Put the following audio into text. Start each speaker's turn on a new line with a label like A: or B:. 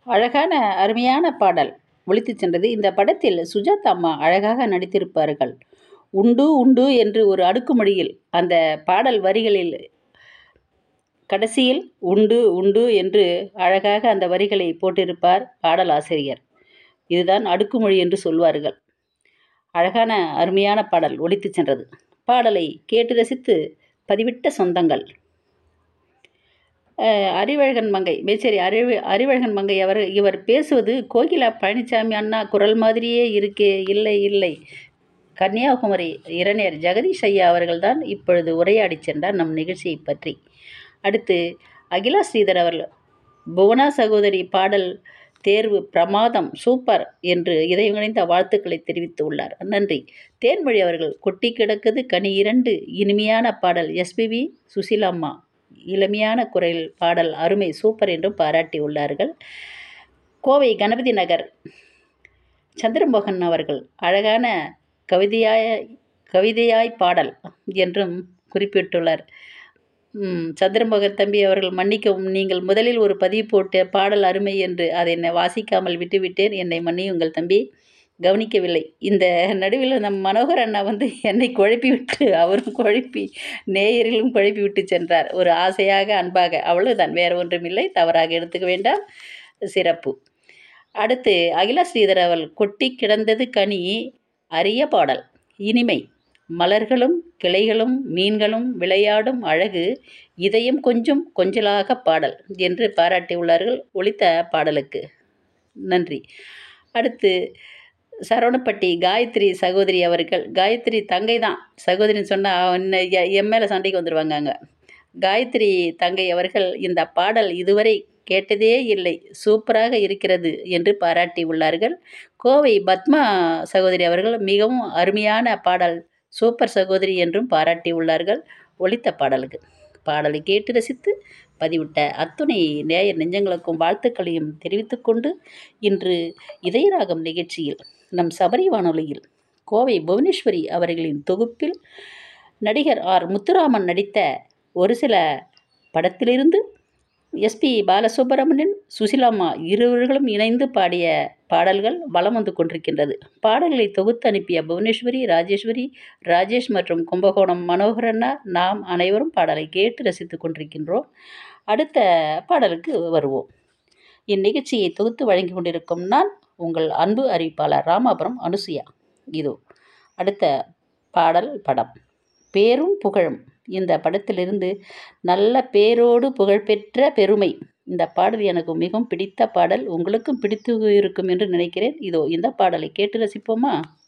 A: அழகான அருமையான பாடல் ஒலித்துச் சென்றது இந்த படத்தில் சுஜாதா அம்மா அழகாக நடித்திருப்பார்கள் உண்டு உண்டு என்று ஒரு அடுக்குமொழியில் அந்த பாடல் வரிகளில் கடைசியில் உண்டு உண்டு என்று அழகாக அந்த வரிகளை போட்டிருப்பார் பாடல் ஆசிரியர் இதுதான் அடுக்குமொழி என்று சொல்வார்கள் அழகான அருமையான பாடல் ஒலித்துச் சென்றது பாடலை கேட்டு ரசித்து பதிவிட்ட சொந்தங்கள் அஹ், அறிவழகன் மங்கை மேச்சேரி அறிவு அறிவழகன் மங்கை அவர் இவர் பேசுவது கோகிலா பழனிசாமி அண்ணா குரல் மாதிரியே இருக்கே இல்லை இல்லை கன்னியாகுமரி இளைஞர் ஜெகதீஷ் ஐயா அவர்கள்தான் இப்பொழுது உரையாடிச் சென்றார் நம் நிகழ்ச்சியை பற்றி அடுத்து அகிலா ஸ்ரீதர் அவர்கள் புவனா சகோதரி பாடல் தேர்வு பிரமாதம் சூப்பர் என்று இதயங்கணிந்த வாழ்த்துக்களை தெரிவித்துள்ளார் நன்றி தேன்மொழி அவர்கள் கொட்டி கிடக்குது கனி இரண்டு இனிமையான பாடல் எஸ்பிபி சுசிலாம்மா இளமையான குரலில் பாடல் அருமை சூப்பர் என்றும் பாராட்டியுள்ளார்கள் கோவை கணபதி நகர் சந்திரமோகன் அவர்கள் அழகான கவிதையாய் கவிதையாய் பாடல் என்றும் குறிப்பிட்டுள்ளார் ம், சந்திரமோகன் தம்பி அவர்கள் மன்னிக்கவும் நீங்கள் முதலில் ஒரு பதிவு போட்ட பாடல் அருமை என்று அதை என்னை வாசிக்காமல் விட்டுவிட்டேன் என்னை மன்னியுங்கள் தம்பி கவனிக்கவில்லை இந்த நடுவில் நம் மனோகர் அண்ணா வந்து என்னை குழப்பி விட்டு அவரும் குழப்பி நேயரிலும் குழப்பி விட்டு சென்றார் ஒரு ஆசையாக அன்பாக அவ்வளவுதான் வேறு ஒன்றுமில்லை தவறாக எடுத்துக்க வேண்டாம் சிறப்பு அடுத்து அகிலா ஸ்ரீதர் அவள் கொட்டி கிடந்தது கனி அரிய பாடல் இனிமை மலர்களும் கிளைகளும் மீன்களும் விளையாடும் அழகு இதயம் கொஞ்சம் கொஞ்சலாக பாடல் என்று பாராட்டியுள்ளார்கள் ஒலித்த பாடலுக்கு நன்றி அடுத்து சரவணப்பட்டி காயத்ரி சகோதரி அவர்கள் காயத்ரி தங்கை தான் சகோதரின்னு சொன்னால் என் மேலே சண்டைக்கு வந்துடுவாங்க அங்கே காயத்ரி தங்கை அவர்கள் இந்த பாடல் இதுவரை கேட்டதே இல்லை சூப்பராக இருக்கிறது என்று பாராட்டி உள்ளார்கள் கோவை பத்மா சகோதரி அவர்கள் மிகவும் அருமையான பாடல் சூப்பர் சகோதரி என்றும் பாராட்டி உள்ளார்கள் ஒலித்த பாடலுக்கு பாடலை கேட்டு ரசித்து பதிவிட்ட அத்துணை நேயர் நெஞ்சங்களுக்கும் வாழ்த்துக்களையும் தெரிவித்துக்கொண்டு இன்று இதயராகம் நிகழ்ச்சியில் நம் சபரி வானொலியில் கோவை புவனேஸ்வரி அவர்களின் தொகுப்பில் நடிகர் ஆர் முத்துராமன் நடித்த ஒரு சில படத்திலிருந்து எஸ்பி பாலசுப்ரமணியன் சுசிலாம்மா இருவர்களும் இணைந்து பாடிய பாடல்கள் வலம் வந்து கொண்டிருக்கின்றது பாடல்களை தொகுத்து அனுப்பிய புவனேஸ்வரி ராஜேஸ்வரி ராஜேஷ் மற்றும் கும்பகோணம் மனோகரண்ணா நாம் அனைவரும் பாடலை கேட்டு ரசித்துக் கொண்டிருக்கின்றோம் அடுத்த பாடலுக்கு வருவோம் இந்நிகழ்ச்சியை தொகுத்து வழங்கி கொண்டிருக்கும் நான் உங்கள் அன்பு அறிவிப்பாளர் ராமாபுரம் அனுசுயா இதோ அடுத்த பாடல் படம் பேரும் புகழும் இந்த படத்திலிருந்து நல்ல பேரோடு புகழ்பெற்ற பெருமை இந்த பாடல் எனக்கு மிகவும் பிடித்த பாடல் உங்களுக்கும் பிடித்து இருக்கும் என்று நினைக்கிறேன் இதோ இந்த பாடலை கேட்டு ரசிப்போமா